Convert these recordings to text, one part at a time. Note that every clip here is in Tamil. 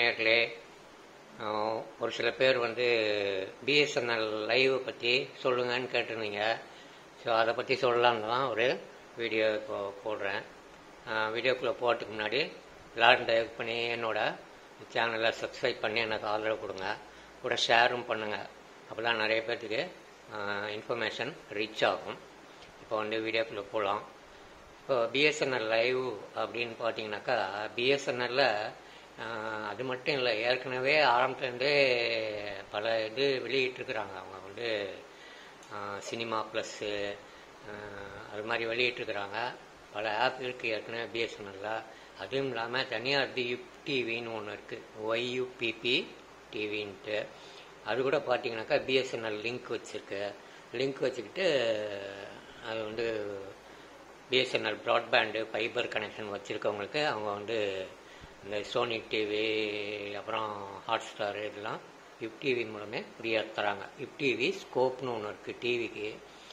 நேயர்களே அஹ், ஒரு சில பேர் வந்து பிஎஸ்என்எல் லைவ் பற்றி சொல்லுங்கன்னு கேட்டிருந்தீங்க ஸோ அதை பற்றி சொல்லலான்னு தான் ஒரு வீடியோ இப்போ போடுறேன் வீடியோக்குள்ளே போகிறதுக்கு முன்னாடி எல்லாரும் தயவு பண்ணி என்னோட சேனலை சப்ஸ்கிரைப் பண்ணி எனக்கு ஆதரவு கொடுங்க கூட ஷேரும் பண்ணுங்கள் அப்போ தான் நிறைய பேர்த்துக்கு இன்ஃபர்மேஷன் ரீச் ஆகும் இப்போ வந்து வீடியோக்குள்ளே போகலாம் இப்போ பிஎஸ்என்எல் லைவ் அப்படின்னு பார்த்தீங்கன்னாக்கா பிஎஸ்என்எல்ல அது மட்டும் இல்லை ஏற்கனவே ஆரம்பத்துலேருந்தே பல இது வெளியிட்டிருக்கிறாங்க அவங்க வந்து சினிமா ப்ளஸ்ஸு அது மாதிரி வெளியிட்டிருக்கிறாங்க பல ஆப் இருக்குது ஏற்கனவே பிஎஸ்என்எல்ல அதுவும் இல்லாமல் தனியார் தி யுப் டிவின்னு ஒன்று இருக்குது ஒய்யூபிபி டிவின்ட்டு அது கூட பார்த்தீங்கன்னாக்கா பிஎஸ்என்எல் லிங்க் வச்சுருக்கு லிங்க் வச்சுக்கிட்டு அது வந்து பிஎஸ்என்எல் ப்ராட்பேண்டு ஃபைபர் கனெக்ஷன் வச்சுருக்கவங்களுக்கு அவங்க வந்து இந்த சோனி டிவி அப்புறம் ஹாட் ஸ்டார் இதெல்லாம் யுப் டிவி மூலமே ஃப்ரீயாக தராங்க யுப் டிவி ஸ்கோப்னு ஒன்று இருக்குது டிவிக்கு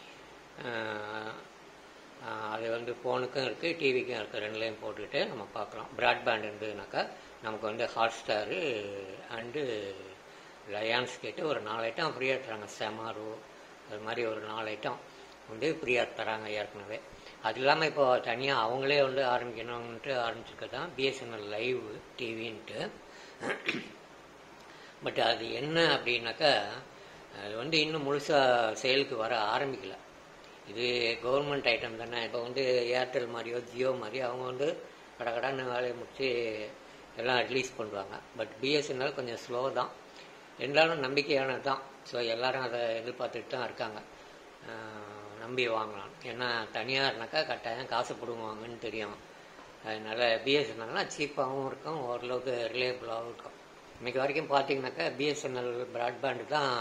அது வந்து ஃபோனுக்கும் இருக்குது டிவிக்கும் இருக்குது ரெண்டுலேயும் போட்டுக்கிட்டு நம்ம பார்க்கலாம் ப்ராட்பேண்ட் இருந்ததுனாக்கா நமக்கு வந்து ஹாட் ஸ்டாரு அண்டு லயான்ஸ் கேட்டு ஒரு நாலு ஐட்டம் ஃப்ரீயாக தராங்க செமாரு அது மாதிரி ஒரு நாலு ஐட்டம் வந்து ஃப்ரீயாக தராங்க ஏற்கனவே அது இல்லாமல் இப்போ தனியாக அவங்களே வந்து ஆரம்பிக்கணும்ன்ட்டு ஆரம்பிச்சிருக்கிறது தான் பிஎஸ்என்எல் லைவ் டிவின்ட்டு பட் அது என்ன அப்படின்னாக்கா அது வந்து இன்னும் முழுசாக செயலுக்கு வர ஆரம்பிக்கல இது கவர்மெண்ட் ஐட்டம் தானே இப்போ வந்து ஏர்டெல் மாதிரியோ ஜியோ மாதிரியோ அவங்க வந்து கடகடான்னு வேலையை முடிச்சு எல்லாம் ரிலீஸ் பண்ணுவாங்க பட் பிஎஸ்என்எல் கொஞ்சம் ஸ்லோ தான் இருந்தாலும் நம்பிக்கையானது தான் ஸோ எல்லாரும் அதை எதிர்பார்த்துட்டு தான் இருக்காங்க நம்பி வாங்கலாம் ஏன்னா தனியார்னாக்கா கட்டாயம் காசு பிடுங்குவாங்கன்னு தெரியும் அதனால் பிஎஸ்என்எல்னா சீப்பாகவும் இருக்கும் ஓரளவுக்கு ரிலேபிளாகவும் இருக்கும் இன்றைக்கி வரைக்கும் பார்த்தீங்கன்னாக்கா பிஎஸ்என்எல் ப்ராட்பேண்டு தான்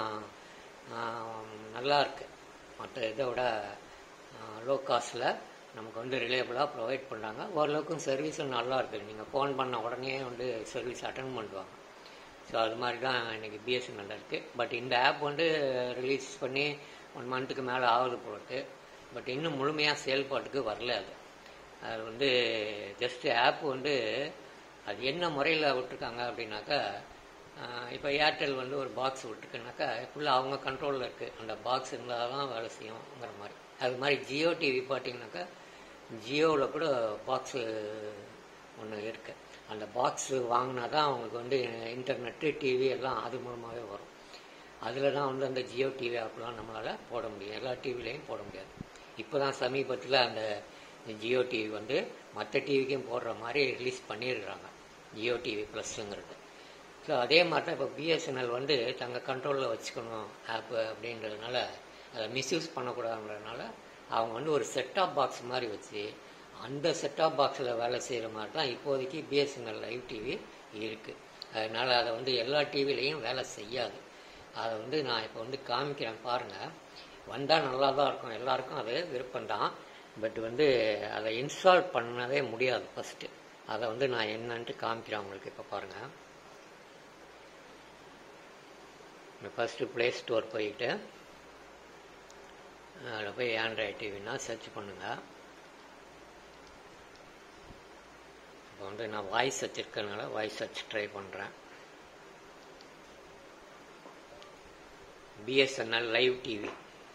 நல்லா இருக்குது மற்ற இதை விட லோ காஸ்ட்டில் நமக்கு வந்து ரிலேபிளாக ப்ரொவைட் பண்ணுறாங்க ஓரளவுக்கும் சர்வீஸும் நல்லா இருக்குது நீங்கள் ஃபோன் பண்ண உடனே வந்து சர்வீஸ் அட்டன் பண்ணுவாங்க ஸோ அது மாதிரி தான் இன்றைக்கி பிஎஸ்என்எல் இருக்குது பட் இந்த ஆப் வந்து ரிலீஸ் பண்ணி ஒன் மந்த்துக்கு மேலே ஆகுது போட்டு பட் இன்னும் முழுமையாக செயல்பாட்டுக்கு வரல அது அது வந்து ஜஸ்ட்டு ஆப் வந்து அது என்ன முறையில் விட்டுருக்காங்க அப்படின்னாக்கா இப்போ ஏர்டெல் வந்து ஒரு பாக்ஸ் விட்டுருக்குனாக்கா ஃபுல்லாக அவங்க கண்ட்ரோலில் இருக்குது அந்த பாக்ஸ் இருந்தால் தான் வேலை செய்யுங்கிற மாதிரி அது மாதிரி ஜியோ டிவி பார்த்தீங்கன்னாக்கா ஜியோவில் கூட பாக்ஸு ஒன்று இருக்குது அந்த பாக்ஸு வாங்கினா தான் அவங்களுக்கு வந்து இன்டர்நெட்டு டிவி எல்லாம் அது மூலமாகவே வரும் அதில் தான் வந்து அந்த ஜியோ டிவி ஆப்லாம் நம்மளால் போட முடியும் எல்லா டிவிலையும் போட முடியாது இப்போ தான் சமீபத்தில் அந்த ஜியோ டிவி வந்து மற்ற டிவிக்கும் போடுற மாதிரி ரிலீஸ் பண்ணியிருக்கிறாங்க ஜியோ டிவி ப்ளஸ்ஸுங்கிறது ஸோ அதே மாதிரி தான் இப்போ பிஎஸ்என்எல் வந்து தங்கள் கண்ட்ரோலில் வச்சுக்கணும் ஆப்பு அப்படின்றதுனால அதை மிஸ்யூஸ் பண்ணக்கூடாதுன்றதுனால அவங்க வந்து ஒரு செட்டாப் பாக்ஸ் மாதிரி வச்சு அந்த செட்டாப் பாக்ஸில் வேலை செய்கிற மாதிரி தான் இப்போதைக்கு பிஎஸ்என்எல் லைவ் டிவி இருக்குது அதனால் அதை வந்து எல்லா டிவிலையும் வேலை செய்யாது அதை வந்து நான் இப்போ வந்து காமிக்கிறேன் பாருங்கள் வந்தால் நல்லா தான் இருக்கும் எல்லாருக்கும் அது விருப்பம்தான் பட் வந்து அதை இன்ஸ்டால் பண்ணவே முடியாது ஃபஸ்ட்டு அதை வந்து நான் என்னன்ட்டு காமிக்கிறேன் உங்களுக்கு இப்போ பாருங்கள் ஃபஸ்ட்டு ப்ளே ஸ்டோர் போயிட்டு அதில் போய் ஆண்ட்ராய்ட் டிவினா சர்ச் பண்ணுங்கள் இப்போ வந்து நான் வாய்ஸ் வச்சுருக்கனால வாய்ஸ் சர்ச் ட்ரை பண்ணுறேன் பிஎஸ்என்எல் லைவ் டிவி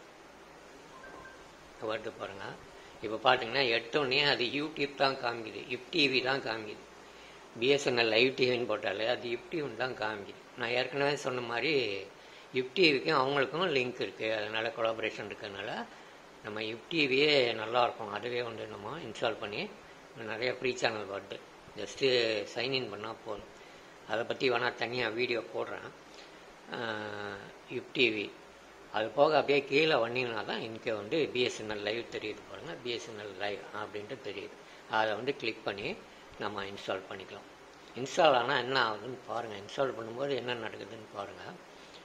வருது பாருங்கள் இப்போ பார்த்தீங்கன்னா எடுத்தோடனே அது யூடியூப் தான் காமிக்குது யுப் டிவி தான் காமிக்குது பிஎஸ்என்எல் லைவ் டிவின்னு போட்டாலே அது யுப் டிவின்னு தான் காமிக்குது நான் ஏற்கனவே சொன்ன மாதிரி யுப் டிவிக்கும் அவங்களுக்கும் லிங்க் இருக்குது அதனால் கொலாபரேஷன் இருக்கிறதுனால நம்ம யுப் டிவியே நல்லாயிருக்கும் அதுவே வந்து நம்ம இன்ஸ்டால் பண்ணி நிறைய ஃப்ரீ சேனல் வருது ஜஸ்ட்டு சைன்இன் பண்ணால் போதும் அதை பற்றி வேணால் தனியாக வீடியோ போடுறேன் யுப் டிவி அது போக அப்படியே கீழே வந்தீங்கன்னா தான் இங்கே வந்து பிஎஸ்என்எல் லைவ் தெரியுது பாருங்கள் பிஎஸ்என்எல் லைவ் அப்படின்ட்டு தெரியுது அதை வந்து கிளிக் பண்ணி நம்ம இன்ஸ்டால் பண்ணிக்கலாம் இன்ஸ்டால் ஆனால் என்ன ஆகுதுன்னு பாருங்கள் இன்ஸ்டால் பண்ணும்போது என்ன நடக்குதுன்னு பாருங்கள்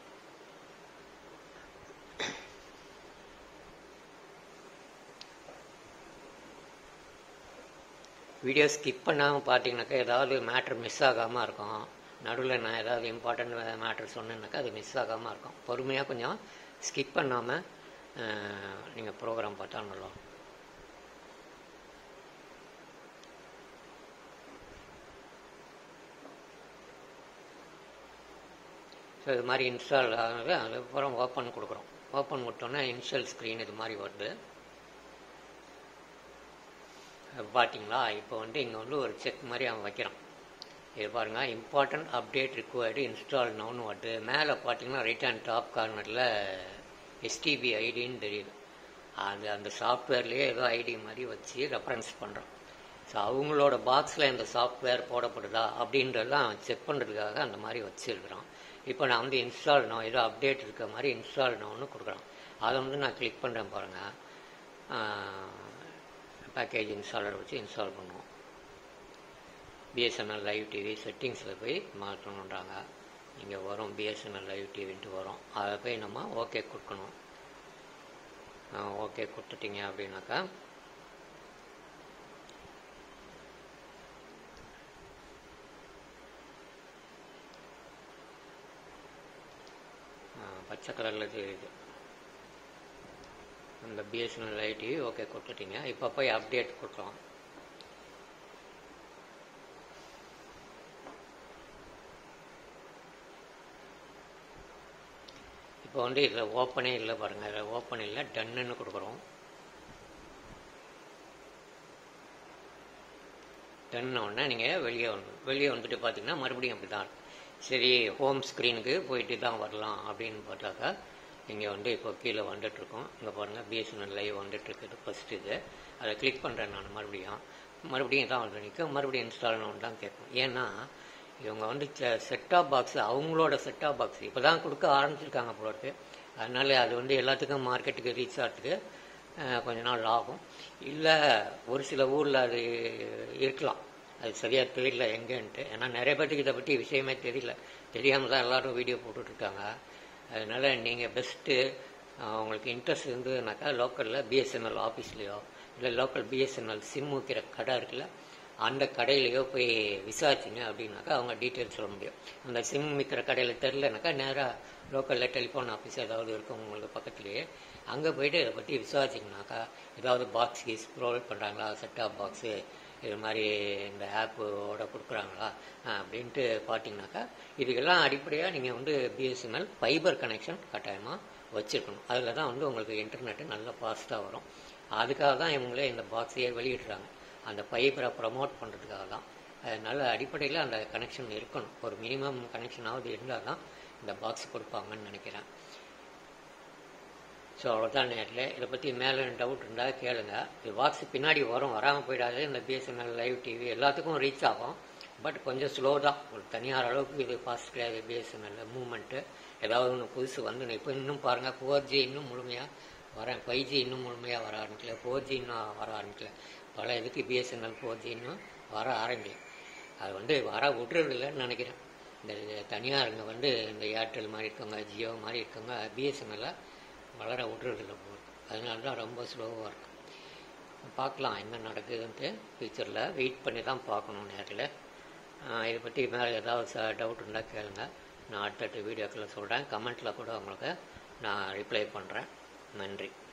வீடியோ ஸ்கிப் பண்ணாமல் பார்த்தீங்கன்னாக்கா ஏதாவது மேட்ரு மிஸ் ஆகாமல் இருக்கும் நடுவில் நான் ஏதாவது இம்பார்ட்டண்ட் மேட்ரு சொன்னேன்னாக்கா அது மிஸ் ஆகாமல் இருக்கும் பொறுமையாக கொஞ்சம் ஸ்கிப் பண்ணாமல் நீங்கள் ப்ரோக்ராம் பார்த்தா நல்லா ஸோ இது மாதிரி இன்ஸ்டால் ஆனது அதுக்கப்புறம் ஓப்பன் கொடுக்குறோம் ஓப்பன் கொடுத்தோன்னா இன்ஸ்டால் ஸ்க்ரீன் இது மாதிரி வருது பார்த்தீங்களா இப்போ வந்து இங்கே வந்து ஒரு செக் மாதிரி அவன் வைக்கிறான் இது பாருங்கள் இம்பார்ட்டன்ட் அப்டேட் ரிக்வயர்டு இன்ஸ்டால் நவுன்னு வருது மேலே பார்த்தீங்கன்னா ரைட் ஹேண்ட் டாப் கார்னரில் எஸ்டிபி ஐடின்னு தெரியுது அது அந்த சாஃப்ட்வேர்லேயே ஏதோ ஐடி மாதிரி வச்சு ரெஃபரன்ஸ் பண்ணுறோம் ஸோ அவங்களோட பாக்ஸில் இந்த சாஃப்ட்வேர் போடப்படுதா அப்படின்றதெல்லாம் செக் பண்ணுறதுக்காக அந்த மாதிரி வச்சுருக்குறோம் இப்போ நான் வந்து இன்ஸ்டால் நோ ஏதோ அப்டேட் இருக்க மாதிரி இன்ஸ்டால் நோன்னு கொடுக்குறோம் அதை வந்து நான் கிளிக் பண்ணுறேன் பாருங்கள் பேக்கேஜ் இன்ஸ்டாலர் வச்சு இன்ஸ்டால் பண்ணுவோம் பிஎஸ்என்எல் லைவ் டிவி செட்டிங்ஸில் போய் மாற்றணுன்றாங்க இங்கே வரும் பிஎஸ்என்எல் லைவ் டிவின்ட்டு வரும் அதை போய் நம்ம ஓகே கொடுக்கணும் ஓகே கொடுத்துட்டீங்க அப்படின்னாக்கா பச்சை கலரில் தெரியுது அந்த பிஎஸ்என்எல் லைவ் டிவி ஓகே கொடுத்துட்டீங்க இப்போ போய் அப்டேட் கொடுக்கலாம் இப்போ வந்து இதில் ஓப்பனே இல்லை பாருங்கள் இதில் ஓப்பன் இல்லை டன்னுன்னு கொடுக்குறோம் டன்னு உடனே நீங்கள் வெளியே வந்து வெளியே வந்துட்டு பார்த்தீங்கன்னா மறுபடியும் அப்படி தான் சரி ஹோம் ஸ்க்ரீனுக்கு போயிட்டு தான் வரலாம் அப்படின்னு பார்த்தாக்கா இங்கே வந்து இப்போ கீழே வந்துட்டுருக்கோம் இங்கே பாருங்கள் பிஎஸ்என்எல் லைவ் வந்துட்டுருக்குது ஃபஸ்ட்டு இது அதை கிளிக் பண்ணுறேன் நான் மறுபடியும் மறுபடியும் தான் வந்து நிற்கும் மறுபடியும் இன்ஸ்டால் தான் கேட்கும் ஏன்னா இவங்க வந்து செட்டாப் பாக்ஸ் அவங்களோட செட்டாப் பாக்ஸ் இப்போ தான் கொடுக்க ஆரம்பிச்சிருக்காங்க போல இருக்கு அதனால அது வந்து எல்லாத்துக்கும் மார்க்கெட்டுக்கு ரீச் ஆகிறதுக்கு கொஞ்ச நாள் ஆகும் இல்லை ஒரு சில ஊரில் அது இருக்கலாம் அது சரியாக தெரியல எங்கேன்ட்டு ஏன்னா நிறைய பேர்த்துக்கு இதை பற்றி விஷயமே தெரியல தெரியாமல் தான் எல்லோரும் வீடியோ போட்டுட்ருக்காங்க அதனால் நீங்கள் பெஸ்ட்டு உங்களுக்கு இன்ட்ரெஸ்ட் இருந்ததுனாக்கா லோக்கலில் பிஎஸ்என்எல் ஆஃபீஸ்லேயோ இல்லை லோக்கல் பிஎஸ்என்எல் சிம் வைக்கிற கடை இருக்குல்ல அந்த கடையிலையோ போய் விசாரிச்சிங்க அப்படின்னாக்கா அவங்க டீட்டெயில்ஸ் சொல்ல முடியும் அந்த சிம் விற்கிற கடையில் தெரிலனாக்கா நேராக லோக்கலில் டெலிஃபோன் ஆஃபீஸ் ஏதாவது இருக்கும் உங்களுக்கு பக்கத்துலேயே அங்கே போயிட்டு இதை பற்றி விசாரிச்சிங்கனாக்கா ஏதாவது பாக்ஸ் கீஸ் ப்ரொவைட் பண்ணுறாங்களா செட்டாப் பாக்ஸு இது மாதிரி இந்த ஆப்போட கொடுக்குறாங்களா அப்படின்ட்டு பார்த்தீங்கன்னாக்கா இதுக்கெல்லாம் அடிப்படையாக நீங்கள் வந்து பிஎஸ்என்எல் ஃபைபர் கனெக்ஷன் கட்டாயமாக வச்சுருக்கணும் அதில் தான் வந்து உங்களுக்கு இன்டர்நெட்டு நல்ல ஃபாஸ்ட்டாக வரும் அதுக்காக தான் இவங்களே இந்த பாக்ஸையே வெளியிடுறாங்க அந்த ஃபைபரை ப்ரமோட் பண்ணுறதுக்காக தான் அதனால் அடிப்படையில் அந்த கனெக்ஷன் இருக்கணும் ஒரு மினிமம் கனெக்ஷனாவது இருந்தால் தான் இந்த பாக்ஸ் கொடுப்பாங்கன்னு நினைக்கிறேன் ஸோ அவ்வளோதான் நேரில் இதை பற்றி மேலே டவுட் இருந்தால் கேளுங்க இது பாக்ஸ் பின்னாடி வரும் வராமல் போயிடாது இந்த பிஎஸ்என்எல் லைவ் டிவி எல்லாத்துக்கும் ரீச் ஆகும் பட் கொஞ்சம் ஸ்லோ தான் ஒரு தனியார் அளவுக்கு இது ஃபாஸ்ட் கிடையாது பிஎஸ்என்எல் மூவ்மெண்ட்டு ஏதாவது ஒன்று புதுசு வந்து இப்போ இன்னும் பாருங்கள் ஃபோர் ஜி இன்னும் முழுமையாக வரேன் ஃபைவ் ஜி இன்னும் முழுமையாக வர ஆரம்பிக்கல ஃபோர் ஜி இன்னும் வர ஆரம்பிக்கல பல இதுக்கு பிஎஸ்என்எல் ஃபோர் ஜி இன்னும் வர ஆரம்பிக்கல அது வந்து வர விட்றதில்லைன்னு நினைக்கிறேன் இந்த தனியாருங்க வந்து இந்த ஏர்டெல் மாதிரி இருக்கவங்க ஜியோ மாதிரி இருக்கவங்க பிஎஸ்என்எல்லை வளர விட்றதில்ல போகுது அதனால தான் ரொம்ப ஸ்லோவாக இருக்கும் பார்க்கலாம் என்ன நடக்குதுன்ட்டு ஃப்யூச்சரில் வெயிட் பண்ணி தான் பார்க்கணும் நேரில் இதை பற்றி மேலே ஏதாவது டவுட் இருந்தால் கேளுங்க நான் அடுத்தடுத்த வீடியோக்களில் சொல்கிறேன் கமெண்ட்டில் கூட உங்களுக்கு நான் ரிப்ளை பண்ணுறேன் நன்றி